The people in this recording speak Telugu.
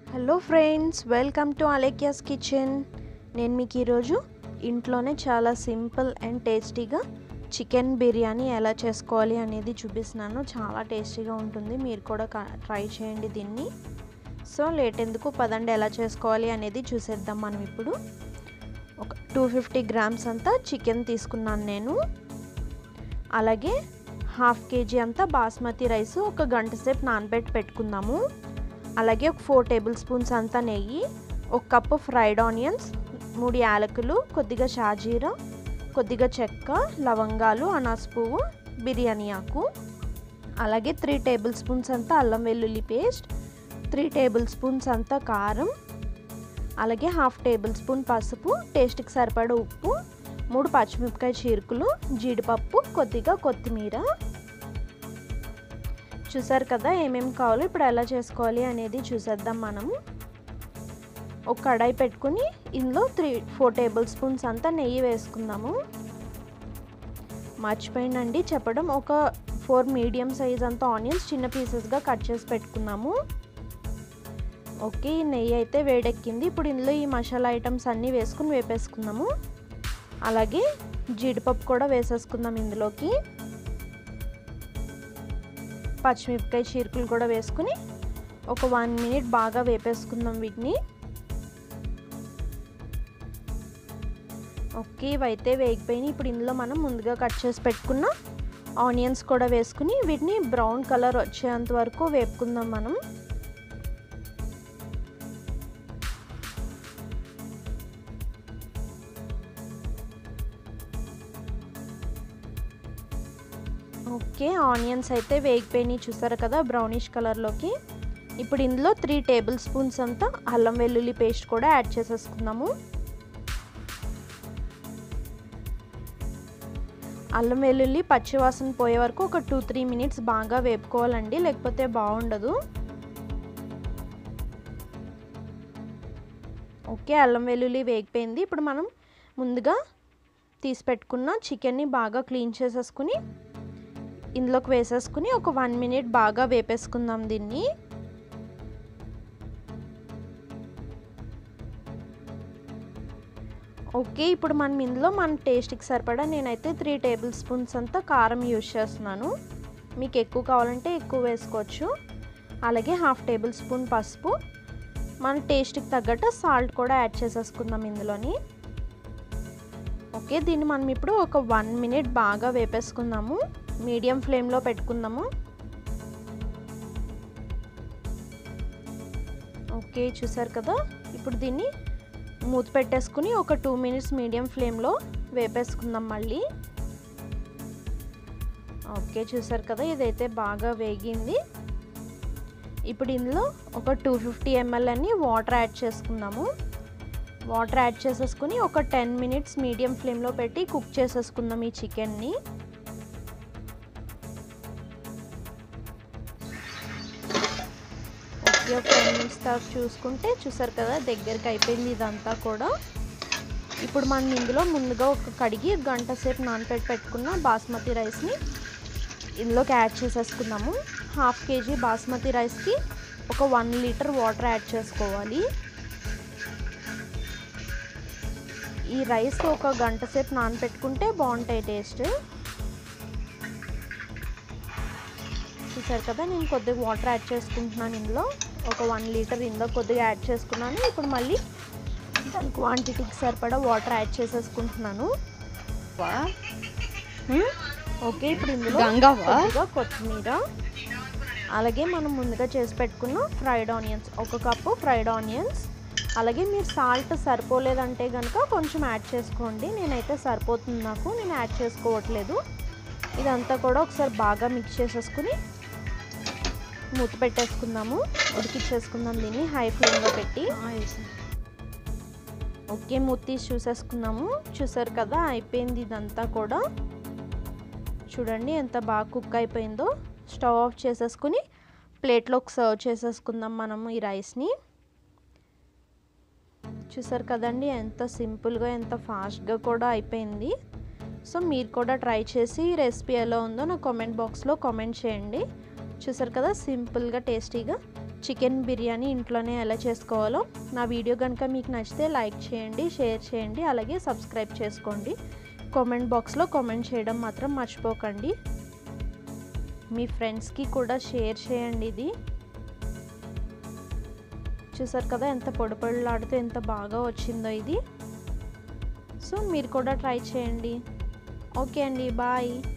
hello friends welcome to Alekhya's kitchen నేను మీకు ఈరోజు ఇంట్లోనే చాలా సింపుల్ అండ్ టేస్టీగా చికెన్ బిర్యానీ ఎలా చేసుకోవాలి అనేది చూపిస్తున్నాను చాలా టేస్టీగా ఉంటుంది మీరు కూడా ట్రై చేయండి దీన్ని సో లేట్ ఎందుకు పదండి ఎలా చేసుకోవాలి అనేది చూసేద్దాం మనం ఇప్పుడు ఒక టూ ఫిఫ్టీ గ్రామ్స్ అంతా చికెన్ తీసుకున్నాను నేను అలాగే హాఫ్ కేజీ అంతా బాస్మతి రైస్ ఒక గంట సేపు నానబెట్టి పెట్టుకుందాము అలాగే ఒక ఫోర్ టేబుల్ స్పూన్స్ అంతా నెయ్యి ఒక కప్పు ఫ్రైడ్ ఆనియన్స్ మూడు యాలకులు కొద్దిగా షాజీరా కొద్దిగా చెక్క లవంగాలు అనాస్ పువ్వు బిర్యానీ ఆకు అలాగే త్రీ టేబుల్ స్పూన్స్ అంతా అల్లం వెల్లుల్లి పేస్ట్ త్రీ టేబుల్ స్పూన్స్ అంతా కారం అలాగే హాఫ్ టేబుల్ స్పూన్ పసుపు టేస్ట్కి సరిపడ ఉప్పు మూడు పచ్చిమిరపకాయ చీరుకులు జీడిపప్పు కొద్దిగా కొత్తిమీర చూసారు కదా ఏమేమి కావాలో ఇప్పుడు ఎలా చేసుకోవాలి అనేది చూసేద్దాం మనం ఒక కడాయి పెట్టుకుని ఇందులో త్రీ ఫోర్ టేబుల్ స్పూన్స్ అంతా నెయ్యి వేసుకుందాము మర్చిపోయినండి చెప్పడం ఒక ఫోర్ మీడియం సైజ్ అంతా ఆనియన్స్ చిన్న పీసెస్గా కట్ చేసి పెట్టుకున్నాము ఓకే ఈ నెయ్యి అయితే వేడెక్కింది ఇప్పుడు ఇందులో ఈ మసాలా ఐటమ్స్ అన్నీ వేసుకుని వేపేసుకుందాము అలాగే జీడిపప్పు కూడా వేసేసుకుందాం ఇందులోకి పచ్చిమిరపకాయ చీరుకులు కూడా వేసుకుని ఒక వన్ మినిట్ బాగా వేపేసుకుందాం వీటిని ఓకే ఇవైతే వేగిపోయినాయి ఇప్పుడు ఇందులో మనం ముందుగా కట్ చేసి పెట్టుకున్న ఆనియన్స్ కూడా వేసుకుని వీటిని బ్రౌన్ కలర్ వచ్చేంత వరకు వేపుకుందాం మనం ఓకే ఆనియన్స్ అయితే వేగిపోయినాయి చూసారు కదా బ్రౌనిష్ కలర్లోకి ఇప్పుడు ఇందులో త్రీ టేబుల్ స్పూన్స్ అంతా అల్లం వెల్లుల్లి పేస్ట్ కూడా యాడ్ చేసేసుకుందాము అల్లం వెల్లుల్లి పచ్చివాసన పోయే వరకు ఒక టూ త్రీ మినిట్స్ బాగా వేపుకోవాలండి లేకపోతే బాగుండదు ఓకే అల్లం వెల్లుల్లి వేగిపోయింది ఇప్పుడు మనం ముందుగా తీసి పెట్టుకున్న చికెన్ని బాగా క్లీన్ చేసేసుకుని ఇందులోకి వేసేసుకుని ఒక వన్ మినిట్ బాగా వేపేసుకుందాం దీన్ని ఓకే ఇప్పుడు మనం ఇందులో మన టేస్ట్కి సరిపడా నేనైతే త్రీ టేబుల్ స్పూన్స్ అంతా కారం యూజ్ చేస్తున్నాను మీకు ఎక్కువ కావాలంటే ఎక్కువ వేసుకోవచ్చు అలాగే హాఫ్ టేబుల్ స్పూన్ పసుపు మన టేస్ట్కి తగ్గట్టు సాల్ట్ కూడా యాడ్ చేసేసుకుందాం ఇందులోని ఓకే దీన్ని మనం ఇప్పుడు ఒక వన్ మినిట్ బాగా వేపేసుకుందాము మీడియం ఫ్లేమ్లో పెట్టుకుందాము ఓకే చూసారు కదా ఇప్పుడు దీన్ని మూత పెట్టేసుకుని ఒక టూ మినిట్స్ మీడియం ఫ్లేమ్లో వేపేసుకుందాం మళ్ళీ ఓకే చూసారు కదా ఇదైతే బాగా వేగింది ఇప్పుడు ఇందులో ఒక టూ ఫిఫ్టీ ఎంఎల్ అని వాటర్ యాడ్ చేసుకుందాము వాటర్ యాడ్ చేసేసుకుని ఒక టెన్ మినిట్స్ మీడియం ఫ్లేమ్లో పెట్టి కుక్ చేసేసుకుందాం ఈ చికెన్ని ఓకే ఒక టెన్ మినిట్స్ తర్వాత చూసుకుంటే చూసారు కదా దగ్గరికి అయిపోయింది ఇదంతా కూడా ఇప్పుడు మనం ఇందులో ముందుగా ఒక కడిగి గంట సేపు నానపెట్టి పెట్టుకున్న బాస్మతి రైస్ని ఇందులోకి యాడ్ చేసేసుకుందాము హాఫ్ కేజీ బాస్మతి రైస్కి ఒక వన్ లీటర్ వాటర్ యాడ్ చేసుకోవాలి ఈ రైస్ ఒక గంట సేపు నానపెట్టుకుంటే బాగుంటాయి టేస్ట్ చూసారు కదా నేను కొద్దిగా వాటర్ యాడ్ చేసుకుంటున్నాను ఇందులో ఒక వన్ లీటర్ ఇందులో కొద్దిగా యాడ్ చేసుకున్నాను ఇప్పుడు మళ్ళీ దాని క్వాంటిటీకి సరిపడా వాటర్ యాడ్ చేసేసుకుంటున్నాను ఓకే ఇప్పుడు ఇందులో కొద్దిగా కొత్తిమీర అలాగే మనం ముందుగా చేసి పెట్టుకున్న ఫ్రైడ్ ఆనియన్స్ ఒక కప్పు ఫ్రైడ్ ఆనియన్స్ అలాగే మీరు సాల్ట్ సరిపోలేదంటే కనుక కొంచెం యాడ్ చేసుకోండి నేనైతే సరిపోతుంది నాకు నేను యాడ్ చేసుకోవట్లేదు ఇదంతా కూడా ఒకసారి బాగా మిక్స్ చేసేసుకుని మూత పెట్టేసుకుందాము ఉడికిచ్చేసుకుందాం దీన్ని హై ఫ్లేమ్లో పెట్టి ఓకే మూత తీసి చూసేసుకుందాము చూసారు కదా అయిపోయింది ఇదంతా కూడా చూడండి ఎంత బాగా కుక్ అయిపోయిందో స్టవ్ ఆఫ్ చేసేసుకుని ప్లేట్లోకి సర్వ్ చేసేసుకుందాం మనము ఈ రైస్ని చూసారు కదండి ఎంత సింపుల్గా ఎంత ఫాస్ట్గా కూడా అయిపోయింది సో మీరు కూడా ట్రై చేసి రెసిపీ ఎలా ఉందో నా కామెంట్ బాక్స్లో కామెంట్ చేయండి చూసారు కదా సింపుల్గా టేస్టీగా చికెన్ బిర్యానీ ఇంట్లోనే ఎలా చేసుకోవాలో నా వీడియో కనుక మీకు నచ్చితే లైక్ చేయండి షేర్ చేయండి అలాగే సబ్స్క్రైబ్ చేసుకోండి కామెంట్ బాక్స్లో కామెంట్ చేయడం మాత్రం మర్చిపోకండి మీ ఫ్రెండ్స్కి కూడా షేర్ చేయండి ఇది చూసారు కదా ఎంత పొడి పొడిలాడుతూ ఎంత బాగా వచ్చిందో ఇది సో మీరు కూడా ట్రై చేయండి ఓకే అండి బాయ్